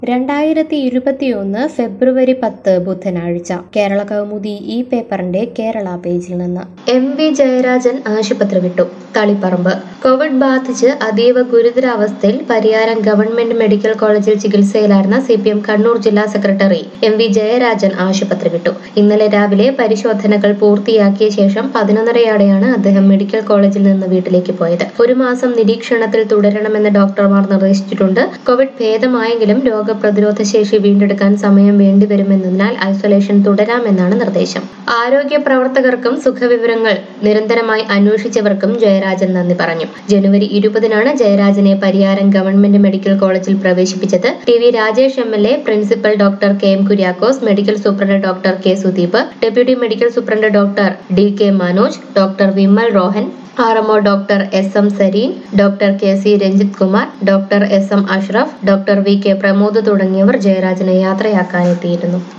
രണ്ടായിരത്തി ഇരുപത്തിയൊന്ന് ഫെബ്രുവരി പത്ത് ബുധനാഴ്ച കേരള കൗമുദി ഈ പേപ്പറിന്റെ കേരള പേജിൽ നിന്ന് എം വി ജയരാജൻ ആശുപത്രി വിട്ടു തളിപ്പറമ്പ് കോവിഡ് ബാധിച്ച് അതീവ ഗുരുതരാവസ്ഥയിൽ പരിയാരം ഗവൺമെന്റ് മെഡിക്കൽ കോളേജിൽ ചികിത്സയിലായിരുന്ന സി പി എം കണ്ണൂർ ജില്ലാ സെക്രട്ടറി എം വി ജയരാജൻ ആശുപത്രി വിട്ടു ഇന്നലെ രാവിലെ പരിശോധനകൾ പൂർത്തിയാക്കിയ ശേഷം പതിനൊന്നരയോടെയാണ് അദ്ദേഹം മെഡിക്കൽ കോളേജിൽ നിന്ന് വീട്ടിലേക്ക് പോയത് ഒരു മാസം നിരീക്ഷണത്തിൽ തുടരണമെന്ന് ഡോക്ടർമാർ നിർദ്ദേശിച്ചിട്ടുണ്ട് കോവിഡ് ഭേദമായെങ്കിലും രോഗപ്രതിരോധ ശേഷി വീണ്ടെടുക്കാൻ സമയം വേണ്ടിവരുമെന്നതിനാൽ ഐസൊലേഷൻ തുടരാമെന്നാണ് നിർദ്ദേശം ആരോഗ്യ പ്രവർത്തകർക്കും സുഖവിവരങ്ങൾ നിരന്തരമായി അന്വേഷിച്ചവർക്കും ജയരാജൻ നന്ദി പറഞ്ഞു ജനുവരി ഇരുപതിനാണ് ജയരാജനെ പരിയാരം ഗവൺമെന്റ് മെഡിക്കൽ കോളേജിൽ പ്രവേശിപ്പിച്ചത് T V Rajesh M L A principal doctor K M Kuriakose medical superintendent doctor K Sudeep deputy medical superintendent doctor D K Manoj doctor Vimal Rohan R MO doctor S M Sareen doctor K C Ranjith Kumar doctor S M Ashraf doctor V K Pramod തുടങ്ങിയവർ ജയരാജനെ യാത്രയാക്കാനെത്തിയിരുന്നു